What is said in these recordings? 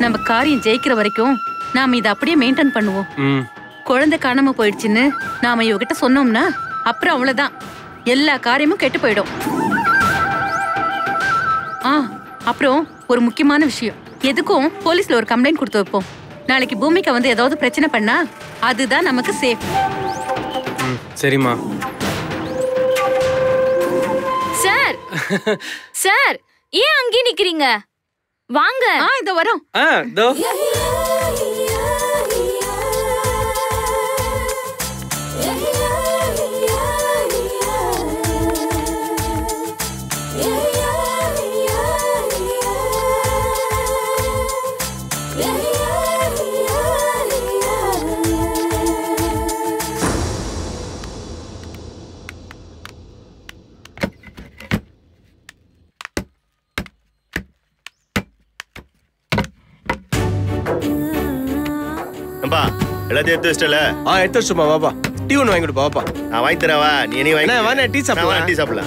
நம்ம காரியம் ஜெயிக்கிற வரைக்கும் நாம இதை அப்படியே மெயின்டைன் பண்ணுவோம் ம் குழந்தை காணாம போயிடுச்சுன்னு நாம இவகிட்ட சொன்னோம்னா அப்புறம் அவ்வளவுதான் எல்லா காரியமும் கெட்டு போயிடும் ஆ அப்புறம் ஒரு முக்கியமான விஷயம் எதுக்கும் போலீஸ்ல ஒரு கம்ப்ளைண்ட் கொடுத்து வைப்போம் நாளைக்கு பூமிகா வந்து ஏதாவது பிரச்சனை பண்ணா அதுதான் நமக்கு சேஃப் ம் சரிம்மா சார் சார் ஏன் அங்கேயே நிக்கிறீங்க வாங்க ஆ இந்த வரோம் ஆ தோ ஏம்பா எல்லாத்தையும் எடுத்து வச்சிட்டல ஆ எடுத்து வச்சுமா வாப்பா டீ ஒன்று வாங்கி கொடுப்பா வாப்பா நான் வாங்கி தரவா நீ நீ வாங்கி அண்ணா, வாண்ணே, டீ சாப்பிடலாம். டீ சாப்பிடலாம்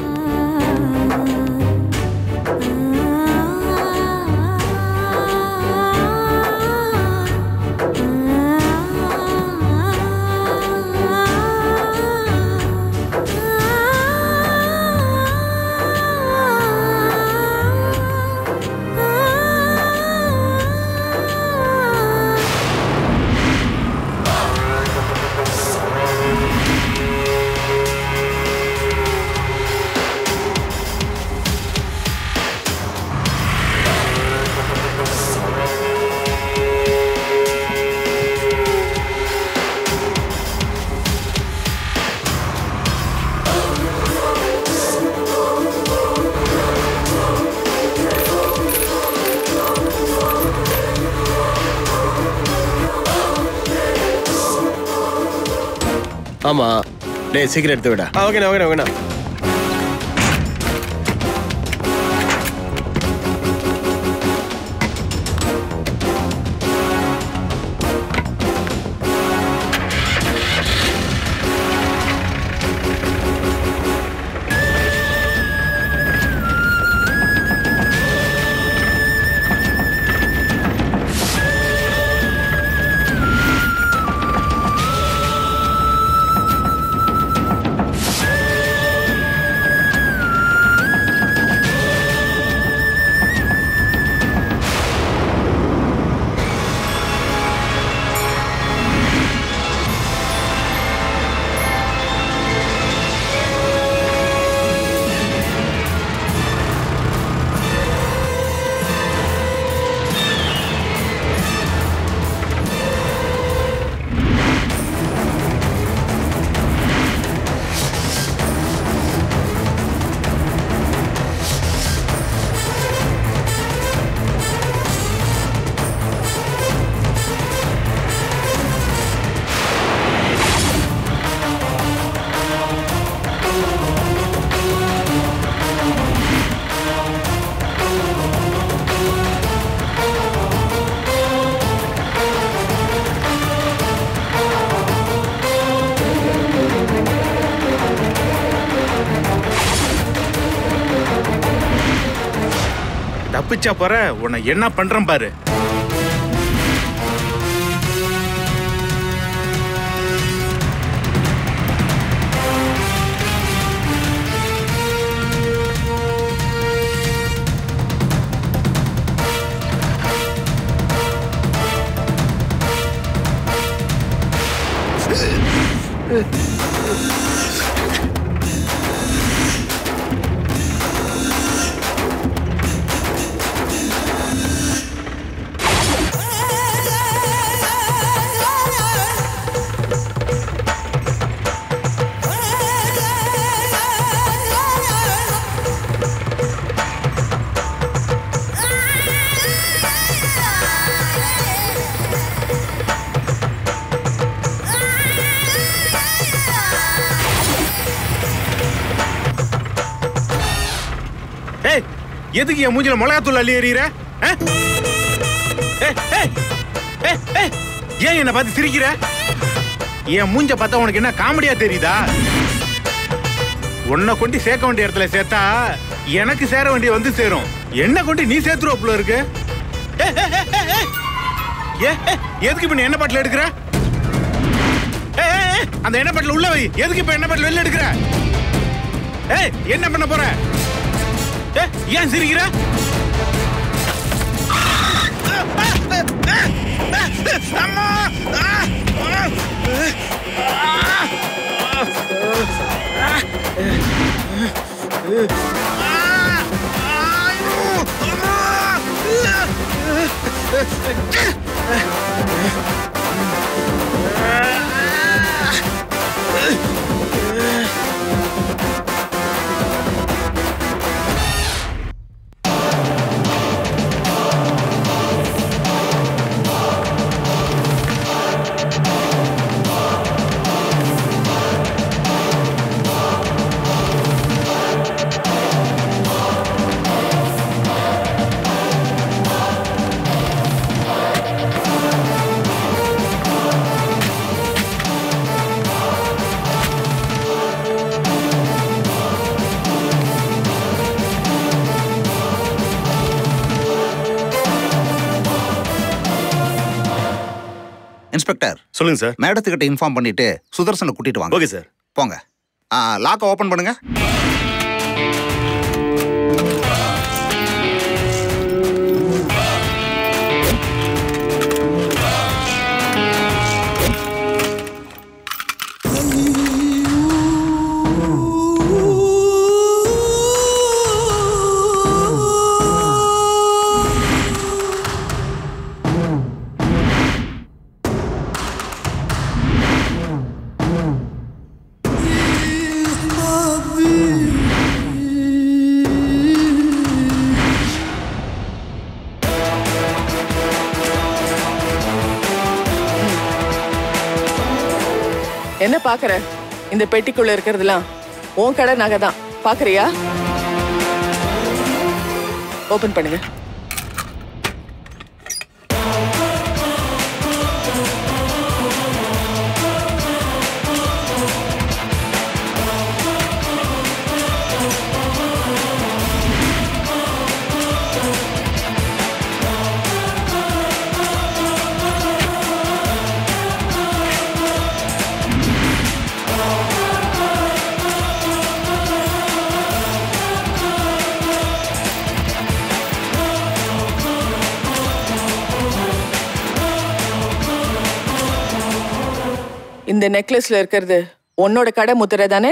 ஆமா டேய் சீக்கிரம் எடுத்து விடா ஆ ஓகேண்ணா ஓகேண்ணா ஓகேண்ணா தப்பிச்சா போற உன்னை என்ன பண்றேன் பாரு ஏய் எதுக்கு என் மூஞ்சில மிளகாத்தூள் அள்ளி எறிகிற ஆ? ஏய், ஏய், ஏய், ஏய், ஏன் என்ன பார்த்து சிரிக்கிற என் மூஞ்ச பார்த்தா உனக்கு என்ன காமெடியா தெரியுதா உன்னை கொண்டு சேர்க்க வேண்டிய இடத்துல சேர்த்தா எனக்கு சேர வேண்டிய வந்து சேரும் என்ன கொண்டு நீ சேர்த்துருவ போல இருக்கு ஏய், ஏய், ஏய், ஏய், ஏய், ஏ ஏ, எதுக்கு இப்ப நீ எண்ணெய் பாட்டில் எடுக்கிற ஏய், ஏய், ஏய், அந்த எண்ணெய் பாட்டில் உள்ள வை எதுக்கு இப்ப எண்ணெய் பாட்டில் வெளில எடுக்கிற ஏய் என்ன பண்ண போற ஏய், ஏன் சிரிக்கிற அம்மா இன்ஸ்பெக்டர் சொல்லுங்க சார் மேடத்துக்கிட்ட இன்ஃபார்ம் பண்ணிட்டு சுதர்சனை கூட்டிட்டு வாங்க ஓகே சார் போங்க லாக்கை ஓபன் பண்ணுங்க என்ன பாக்குற இந்த பெட்டிக்குள்ள இருக்கிறதெல்லாம் உன் கடை நகை தான் பாக்குறியா ஓபன் பண்ணுங்க இந்த நெக்லஸ்ல இருக்கிறது உன்னோட கடை முத்திரை தானே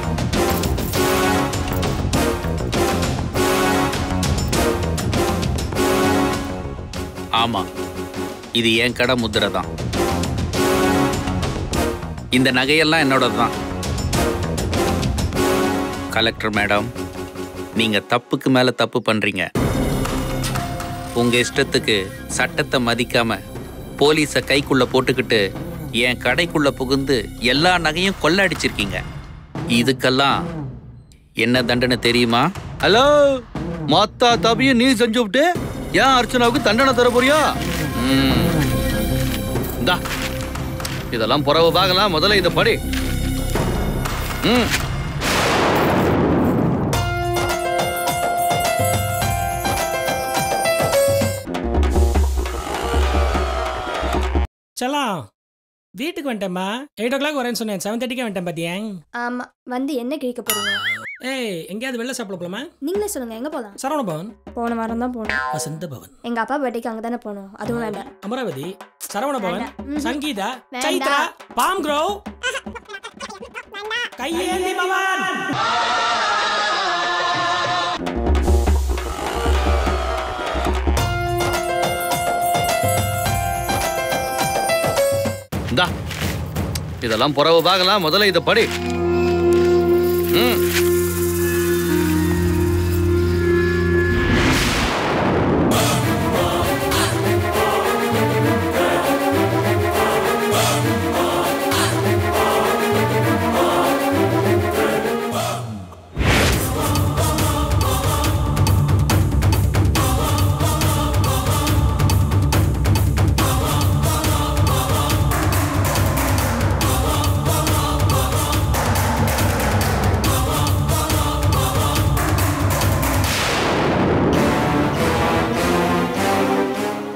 ஆமா இது என் கடை முத்திரை தான் இந்த நகையெல்லாம் என்னோடது தான் கலெக்டர் மேடம் நீங்க தப்புக்கு மேல தப்பு பண்றீங்க உங்க இஷ்டத்துக்கு சட்டத்தை மதிக்காம போலீஸை கைக்குள்ள போட்டுக்கிட்டு என் கடைக்குள்ள புகுந்து எல்லா நகையும் கொள்ளடிச்சிருக்கீங்க இதுக்கெல்லாம் என்ன தண்டனை தெரியுமா ஹலோ மொத்த தபியும் நீ செஞ்சு விட்டு ஏன் அர்ச்சனாவுக்கு தண்டனை தர போறியா ம், இந்தா இதெல்லாம் புறவு பார்க்கலாம் முதல்ல இதை படி ம் செல்லாம் வீட்டுக்கு வந்துட்டேம்மா எயிட் ஓ கிளாக் வரேன்னு சொன்னேன் செவன் தேர்ட்டிக்கே வந்துட்டேன் பாத்தியா ஆமா வந்து என்ன கிழிக்க போறீங்க ஏய் எங்கேயாவது வெளில சாப்பிட போலாமா நீங்களே சொல்லுங்க எங்க போலாம் சரவண பவன் போன வாரம் தான் போனோம் வசந்த பவன் எங்க அப்பா பர்த்டேக்கு அங்க தானே போனோம் அதுவும் வேண்டாம் அமராவதி சரவண பவன் வேண்டாம். ம்ஹும். சங்கீதா வேண்டாம். சைத்ரா பாம் க்ரோ கையேந்தி பவன் இந்தா இதெல்லாம் புறவு பார்க்கலாம் முதல்ல இதை படி ம் ஆ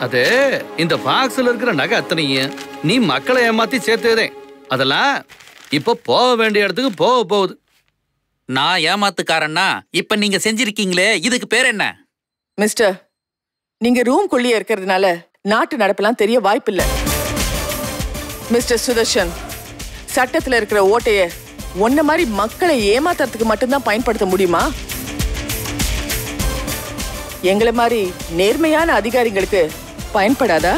அது இந்த பாக்ஸ்ல இருக்கிற நகை அத்தனையும் நீ மக்களை ஏமாத்தி சேர்த்ததே அதெல்லாம் இப்ப போக வேண்டிய இடத்துக்கு போக போகுது நான் ஏமாத்துக்காரன்னா இப்ப நீங்க செஞ்சிருக்கீங்களே இதுக்கு பேர் என்ன மிஸ்டர் நீங்க ரூம் குள்ளேயே இருக்கிறதுனால நாட்டு நடப்பெல்லாம் தெரிய வாய்ப்பில்லை மிஸ்டர் சுதர்ஷன் சட்டத்துல இருக்கிற ஓட்டைய ஒன்ன மாதிரி மக்களை ஏமாத்துறதுக்கு மட்டும்தான் பயன்படுத்த முடியுமா எங்களை மாதிரி நேர்மையான அதிகாரிங்களுக்கு பயன்படாதா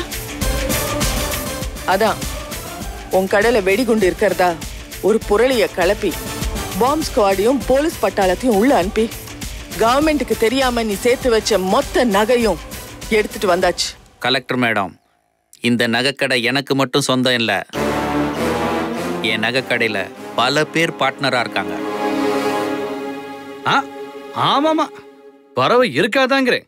அதான் உன் கடையில வெடிகுண்டு இருக்கிறதா ஒரு புரளிய கலப்பி பாம்ப் ஸ்குவாடையும் போலீஸ் பட்டாளத்தையும் உள்ள அனுப்பி கவர்மெண்ட்டுக்கு தெரியாம நீ சேர்த்து வச்ச மொத்த நகையும் எடுத்துட்டு வந்தாச்சு கலெக்டர் மேடம் இந்த நகைக்கடை எனக்கு மட்டும் சொந்தம் இல்லை என் நகைக்கடையில பல பேர் பார்ட்னரா இருக்காங்க ஆ ஆமாமா பறவை இருக்காதாங்கிறேன்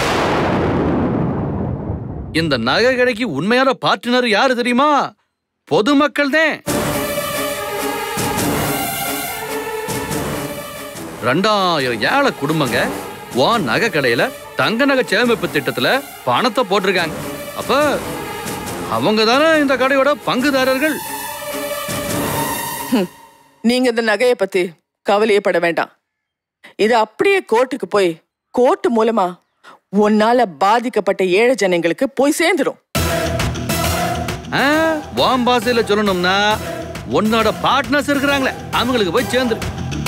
இந்த நகை கடைக்கு உண்மையான பார்ட்னர் யாரு தெரியுமா பொதுமக்கள் தான் ரெண்டாயிரம் ஏழை குடும்பங்க உன் நகை கடையில தங்க நகை சேமிப்பு திட்டத்துல பணத்தை போட்டிருக்காங்க அப்ப அவங்க தானே இந்த கடையோட பங்குதாரர்கள் ஹம். நீங்க இந்த நகையை பத்தி கவலையே பட வேண்டாம் இது அப்படியே கோர்ட்டுக்கு போய் கோர்ட்டு மூலமா உன்னால பாதிக்கப்பட்ட ஏழை ஜனங்களுக்கு போய் சேர்ந்துரும் ஆ, உன் பாசையில சொல்லணும்னா உன்னோட பார்ட்னர்ஸ் இருக்கிறாங்களே அவங்களுக்கு போய் சேர்ந்துரு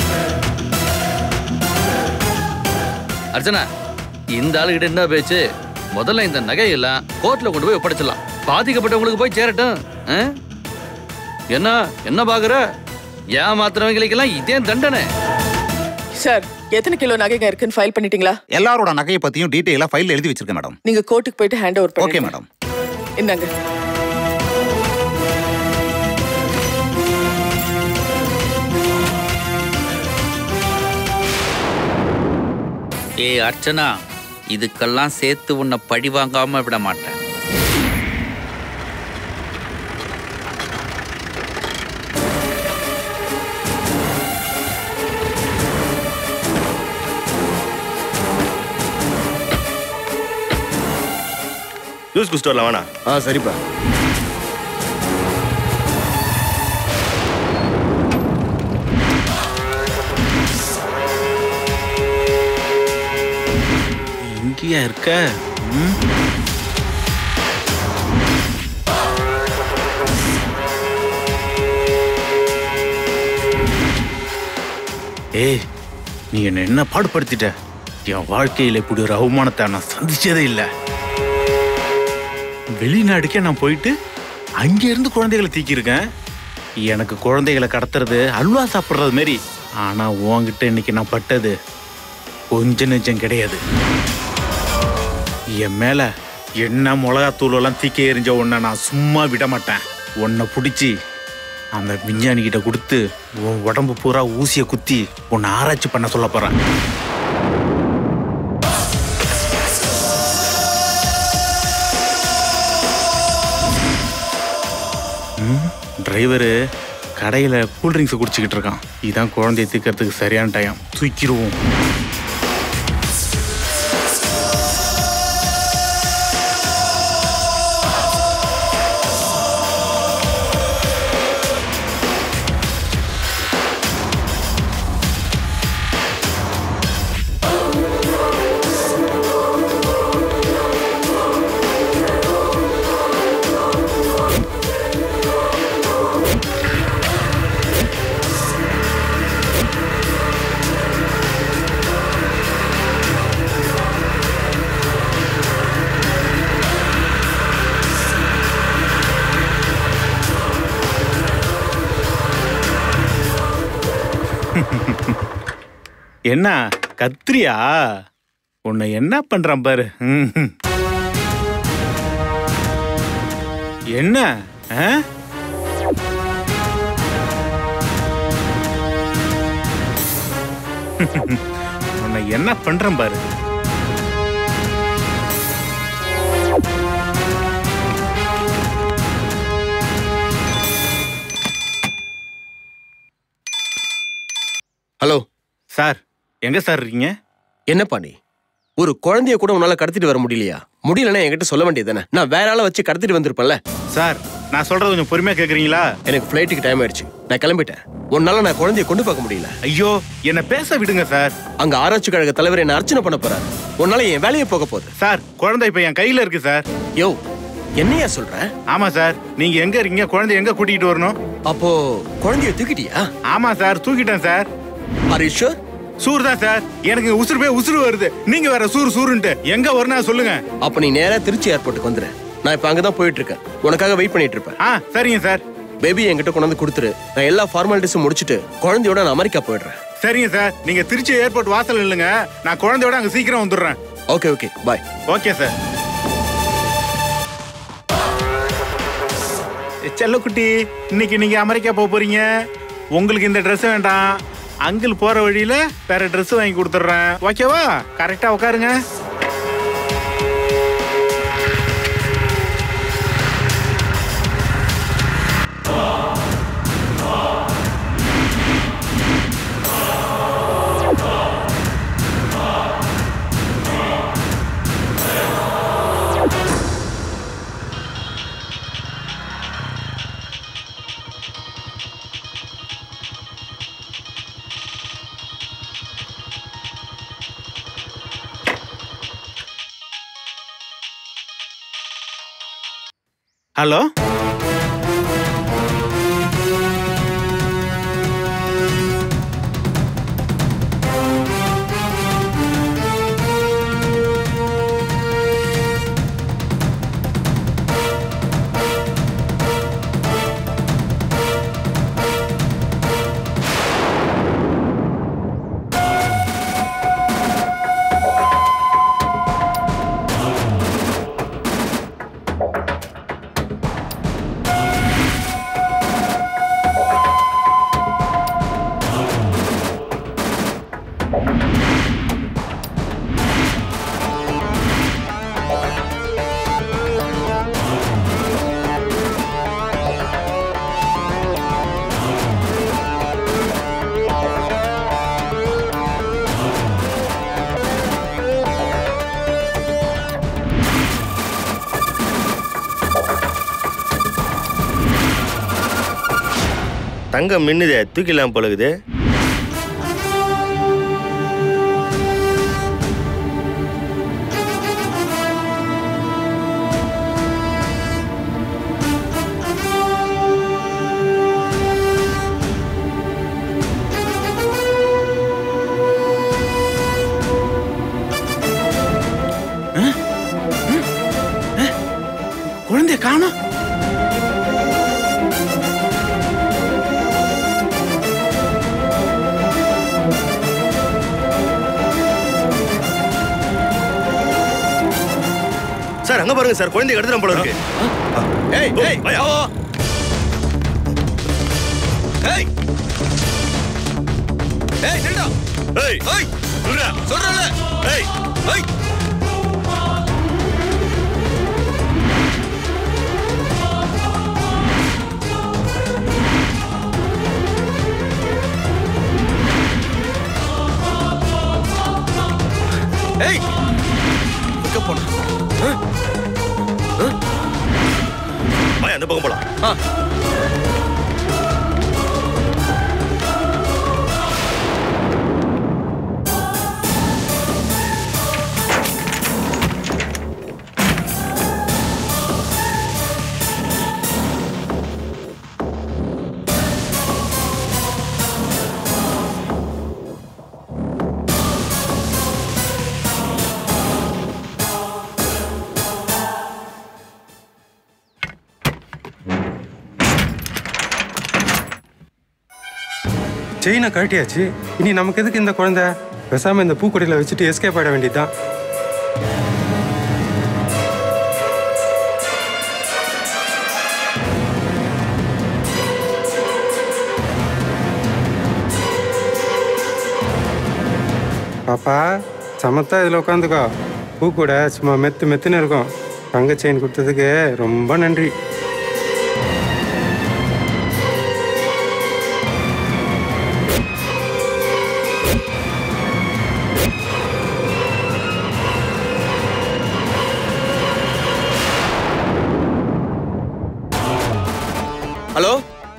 அர்ச்சனா இந்த ஆளுகிட்ட என்ன பேச்சு முதல்ல இந்த நகையெல்லாம் கோர்ட்ல கொண்டு போய் ஒப்படைச்சிடலாம் பாதிக்கப்பட்டவங்களுக்கு போய் சேரட்டும் ஆ? என்ன என்ன பாக்குற ஏமாத்துறவங்களுக்கெல்லாம் இதே தண்டனை சார் எத்தனை கிலோ நகைங்க இருக்குன்னு ஃபைல் பண்ணிட்டீங்களா எல்லாரோட நகையை பத்தியும் டீட்டெயிலா ஃபைல் எழுதி வச்சிருக்கேன் மேடம் நீங்க கோர்ட்டுக்கு போயிட்டு ஹேண்ட் ஓவர் ஓகே மேடம் என்னங்க ஏய் அர்ச்சனா இதுக்கெல்லாம் சேர்த்து உன்னை பழி வாங்காம விட மாட்டேன் ஜூஸ் குடிச்சிட்டு வரலாம் வேணா ஆ சரிப்பா இங்கேயா இருக்க ம்? ஏய் நீ என்ன என்ன பாடுபடுத்திட்ட என் வாழ்க்கையில இப்படி ஒரு அவமானத்தை நான் சந்திச்சதே இல்லை வெளிநாடுக்கே நான் போயிட்டு அங்க இருந்து குழந்தைகளை தீக்கியிருக்கேன் எனக்கு குழந்தைகளை கடத்துறது அல்வா சாப்பிட்றது மாரி ஆனா உன்கிட்ட இன்னைக்கு நான் பட்டது கொஞ்ச நெஞ்சம் கிடையாது என் மேல என்ன மிளகாத்தூள் எல்லாம் தீக்க எறிஞ்ச உன்னை நான் சும்மா விட மாட்டேன் உன்னை பிடிச்சி அந்த விஞ்ஞானி கிட்ட கொடுத்து உன் உடம்பு பூரா ஊசியை குத்தி உன்னை ஆராய்ச்சி பண்ண சொல்ல போறேன் டிரைவரு கடையில் கூல்ட்ரிங்க்ஸ் குடிச்சிக்கிட்டு இருக்கான் இதான் குழந்தைய தூக்கிறதுக்கு சரியான டைம் தூக்கிடுவோம் என்ன கத்திரியா உன்னை என்ன பண்றான் பாரு ம்ஹும். என்ன ஆ? உன்னை என்ன பண்றேன் பாரு ஹலோ சார் எங்க சார் இருக்கீங்க என்னப்பா நீ ஒரு குழந்தைய கூட உன்னால கடத்திட்டு வர முடியலையா முடியலன்னா என்கிட்ட சொல்ல வேண்டியது நான் வேற ஆளை வச்சு கடத்திட்டு வந்திருப்பேன்ல சார் நான் சொல்றது கொஞ்சம் பொறுமையா கேக்குறீங்களா எனக்கு ஃப்ளைட்டுக்கு டைம் ஆயிடுச்சு நான் கிளம்பிட்டேன் உன்னால நான் குழந்தைய கொண்டு பார்க்க முடியல ஐயோ என்ன பேச விடுங்க சார் அங்க ஆராய்ச்சி கழக தலைவர் என்ன அர்ச்சனை பண்ண போறாரு உன்னால என் வேலையை போக போகுது சார் குழந்தை இப்ப என் கையில இருக்கு சார் யோ என்னையா சொல்ற ஆமா சார் நீங்க எங்க இருக்கீங்க குழந்தை எங்க கூட்டிட்டு வரணும் அப்போ குழந்தைய தூக்கிட்டியா ஆமா சார் தூக்கிட்டேன் சார் ஹரிஷர் சூர் தான் சார் எனக்கு உசுறு போய் உசுறு வருது நீங்க வேற சூறு சூருன்ட்டு எங்க வரணும் சொல்லுங்க அப்ப நீ நேரா திருச்சி ஏர்போர்ட்டுக்கு வந்துரு நான் இப்ப அங்கதான் போயிட்டு இருக்கேன் உனக்காக வெயிட் பண்ணிட்டு இருப்பேன் ஆ சரிங்க சார் பேபி என்கிட்ட கொண்டு வந்து கொடுத்துரு நான் எல்லா ஃபார்மாலிட்டிஸும் முடிச்சிட்டு குழந்தையோட நான் அமெரிக்கா போயிடுறேன் சரிங்க சார் நீங்க திருச்சி ஏர்போர்ட் வாசல் இல்லைங்க நான் குழந்தையோட அங்க சீக்கிரம் வந்துடுறேன் okay okay bye okay sir செல்லக்குட்டி இன்னைக்கு நீங்க அமெரிக்கா போக போறீங்க உங்களுக்கு இந்த Dress வேண்டாம் அங்கிள் போற வழியில வேற Dress வாங்கி கொடுத்துட்றேன் ஓகேவா கரெக்டா உட்காருங்க ஹலோ தங்கம் மின்னுதே தூக்கிடலாம் பழகுது குழந்தைய காணோம் சார் அங்க பாருங்க சார் குழந்தை எடுத்துட்டு போல இருக்கு ஏய் ஏய் ஐயா. ஏய் ஏய் நில்லுடா ஏய் ஏய் சொல்றா சொல்றல ஏய் ஏய் ஏய் எங்க போன வாய் அந்த பக்கம் போலாம் ஆ செயினை கழட்டியாச்சு இனி நமக்கு எதுக்கு இந்த குழந்தை பேசாம இந்த பூக்கொடியில வச்சுட்டு எஸ்கேப் ஆயிட வேண்டியதுதான் பாப்பா சமத்தா இதில் உட்காந்துக்கோ பூக்கூட சும்மா மெத்து மெத்துன்னு இருக்கும் தங்க செயின் கொடுத்ததுக்கு ரொம்ப நன்றி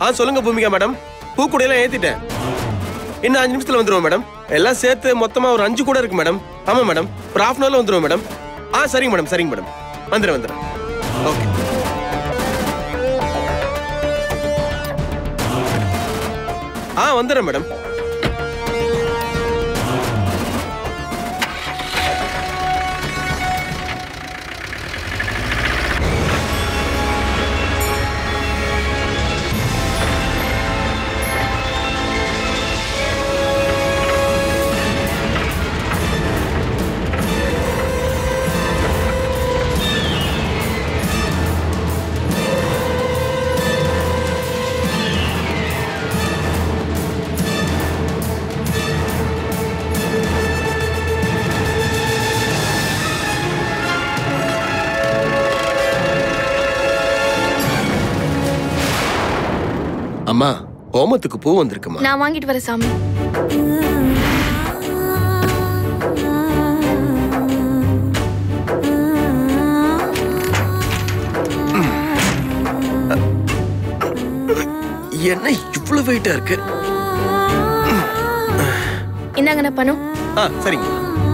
ஆ சொல்லுங்க பூமிகா மேடம் பூக்கூடையெல்லாம் ஏத்திட்டேன் இன்னும் அஞ்சு நிமிஷத்துல வந்துருவோம் மேடம் எல்லாம் சேர்த்து மொத்தமா ஒரு அஞ்சு கூட இருக்கு மேடம் ஆமா மேடம் ஒரு ஹாஃப் அன் ஹவர்ல வந்துருவோம் மேடம் ஆ சரிங்க மேடம் சரிங்க மேடம் வந்துடுறேன் வந்துடுறேன் ஓகே ஆ வந்துடுறேன் மேடம் அம்மா ஹோமத்துக்கு பூ வந்திருக்குமா நான் வாங்கிட்டு வரேன் சாமி என்ன இவ்வளவு வெயிட்டா இருக்கு இந்தாங்கண்ணா பணம் ஆ சரிங்க